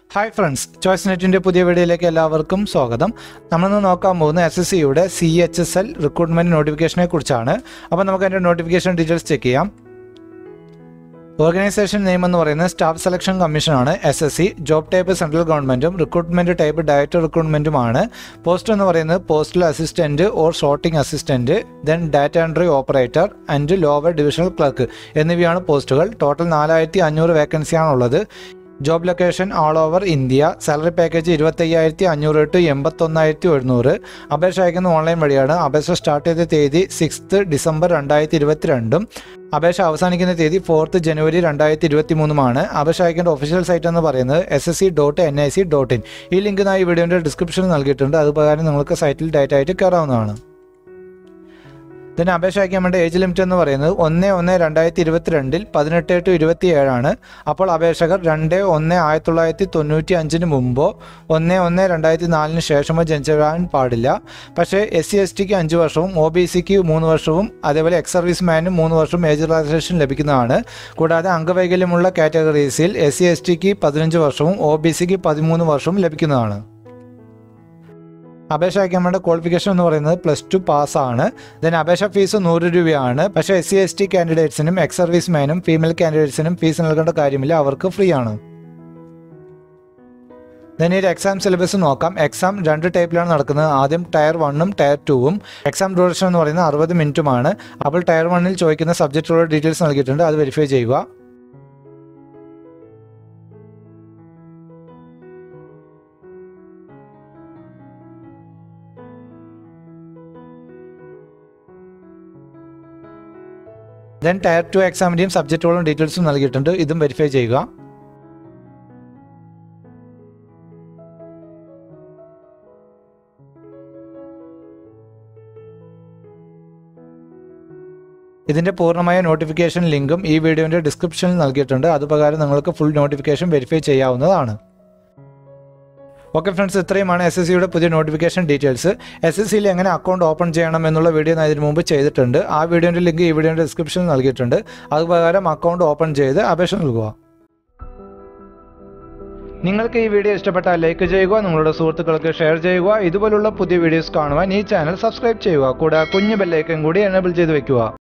hi friends choice നെറ്റിൻ്റെ പുതിയ വീഡിയോയിലേക്ക് എല്ലാവർക്കും സ്വാഗതം നമ്മളിന്ന് നോക്കാൻ പോകുന്ന എസ് എസ് സിയുടെ C H S L recruitment നോട്ടിഫിക്കേഷനെ കുറിച്ചാണ് അപ്പോൾ നമുക്ക് അതിൻ്റെ നോട്ടിഫിക്കേഷൻ ഡീറ്റെയിൽസ് ചെക്ക് ചെയ്യാം ഓർഗനൈസേഷൻ നെയിം എന്ന് പറയുന്നത് സ്റ്റാഫ് സെലക്ഷൻ കമ്മീഷനാണ് S S C job type central ഗവൺമെൻറ്റും റിക്രൂട്ട്മെൻറ്റ് ടൈപ്പ് ഡയറക്ടർ റിക്രൂട്ട്മെൻറ്റുമാണ് പോസ്റ്റ് എന്ന് പറയുന്നത് postal assistant or sorting assistant then data entry operator and lower divisional clerk എന്നിവയാണ് പോസ്റ്റുകൾ ടോട്ടൽ നാലായിരത്തി അഞ്ഞൂറ് വേക്കൻസിയാണുള്ളത് job location all over India salary package ഇരുപത്തയ്യായിരത്തി അഞ്ഞൂറ് ടു എൺപത്തൊന്നായിരത്തി ഒരുന്നൂറ് അപേക്ഷ അയക്കുന്ന ഓൺലൈൻ വഴിയാണ് അപേക്ഷ സ്റ്റാർട്ട് ചെയ്ത തീയതി സിക്സ്ത് ഡിസംബർ രണ്ടായിരത്തി ഇരുപത്തിരണ്ടും അപേക്ഷ അവസാനിക്കുന്ന തീയതി ഫോർത്ത് ജനുവരി രണ്ടായിരത്തി ഇരുപത്തി മൂന്നുമാണ് അപേക്ഷ അയക്കേണ്ട ഒഫീഷ്യൽ സൈറ്റ് എന്ന് പറയുന്നത് S S C dot N I C dot in ഈ ലിങ്ക് ഈ വീഡിയോൻ്റെ ഡിസ്ക്രിപ്ഷനിൽ നൽകിയിട്ടുണ്ട് അത് പ്രകാരം നിങ്ങൾക്ക് സൈറ്റിൽ ഡയറക്റ്റ് ആയിട്ട് കയറാവുന്നതാണ് ഇതിന് അപേക്ഷ അയക്കാൻ വേണ്ട ഏജ് ലിമിറ്റ് എന്ന് പറയുന്നത് ഒന്ന് ഒന്ന് രണ്ടായിരത്തി ഇരുപത്തിരണ്ടിൽ പതിനെട്ട് ടു ഇരുപത്തി ഏഴാണ് അപ്പോൾ അപേക്ഷകർ രണ്ട് ഒന്ന് ആയിരത്തി തൊള്ളായിരത്തി തൊണ്ണൂറ്റി അഞ്ചിന് മുമ്പോ ഒന്ന് ഒന്ന് രണ്ടായിരത്തി നാലിന് ശേഷമോ ജനിച്ചിടാൻ പാടില്ല പക്ഷേ എസ് സി എസ് ടിക്ക് അഞ്ച് വർഷവും ഒ ബി സിക്ക് മൂന്ന് വർഷവും അതേപോലെ എക്സ് സർവീസ് മാനും മൂന്ന് വർഷവും ഏജ് റിലാക്സേഷൻ ലഭിക്കുന്നതാണ് കൂടാതെ അംഗവൈകല്യമുള്ള കാറ്റഗറീസിൽ എസ് സി എസ് ടിക്ക് പതിനഞ്ച് വർഷവും ഒ ബി സിക്ക് പതിമൂന്ന് വർഷവും ലഭിക്കുന്നതാണ് അപേക്ഷ അയക്കാൻ വേണ്ട ക്വാളിഫിക്കേഷൻ എന്ന് പറയുന്നത് പ്ലസ് ടു പാസ്സാണ് ദെൻ അപേക്ഷ ഫീസ് നൂറ് രൂപയാണ് പക്ഷേ എസ് സി എസ് ടി കാൻഡിഡേറ്റ്സിനും എക്സ് സർവീസ് മാനും ഫീമെയിൽ കാൻഡിഡേറ്റ്സിനും ഫീസ് നൽകേണ്ട കാര്യമില്ല അവർക്ക് ഫ്രീ ആണ് ദെൻ ഈ എക്സാം സിലബസ് നോക്കാം എക്സാം രണ്ട് ടൈപ്പിലാണ് നടക്കുന്നത് ആദ്യം ടയർ വണ്ണും ടയർ ടൂവും എക്സാം ഡ്യൂറേഷൻ എന്ന് പറയുന്നത് അറുപത് മിനിറ്റുമാണ് അപ്പോൾ ടയർ വണ്ണിൽ ചോദിക്കുന്ന സബ്ജക്റ്റുകളുടെ ഡീറ്റെയിൽസ് നൽകിയിട്ടുണ്ട് അത് വെരിഫൈ ചെയ്യുക ദെൻ ടയർ ടു എക്സാമിൻ്റെയും സബ്ജക്റ്റുകളും ഡീറ്റെയിൽസും നൽകിയിട്ടുണ്ട് ഇതും വെരിഫൈ ചെയ്യുക ഇതിൻ്റെ പൂർണ്ണമായ നോട്ടിഫിക്കേഷൻ ലിങ്കും ഈ വീഡിയോൻ്റെ ഡിസ്ക്രിപ്ഷനിൽ നൽകിയിട്ടുണ്ട് അതുപ്രകാരം നിങ്ങൾക്ക് ഫുൾ നോട്ടിഫിക്കേഷൻ വെരിഫൈ ചെയ്യാവുന്നതാണ് ഓക്കെ ഫ്രണ്ട്സ് ഇത്രയുമാണ് എസ് എസ് സിയുടെ പുതിയ നോട്ടിഫിക്കേഷൻ ഡീറ്റെയിൽസ് എസ് എസ് സിയിൽ എങ്ങനെ അക്കൗണ്ട് ഓപ്പൺ ചെയ്യണം എന്നുള്ള വീഡിയോ ഞാൻ ഇതിന് മുമ്പ് ചെയ്തിട്ടുണ്ട് ആ വീഡിയോൻ്റെ ലിങ്ക് ഈ വീഡിയോൻ്റെ ഡിസ്ക്രിപ്ഷനിൽ നൽകിയിട്ടുണ്ട് അതുപ്രകാരം അക്കൗണ്ട് ഓപ്പൺ ചെയ്ത് അപേക്ഷ നൽകുക നിങ്ങൾക്ക് ഈ വീഡിയോ ഇഷ്ടപ്പെട്ടാൽ ലൈക്ക് ചെയ്യുക നിങ്ങളുടെ സുഹൃത്തുക്കൾക്ക് ഷെയർ ചെയ്യുക ഇതുപോലുള്ള പുതിയ വീഡിയോസ് കാണുവാൻ ഈ ചാനൽ സബ്സ്ക്രൈബ് ചെയ്യുക കൂടാതെ കുഞ്ഞു ബെല്ലൈക്കൻ കൂടി എനേബിൾ ചെയ്ത് വെക്കുക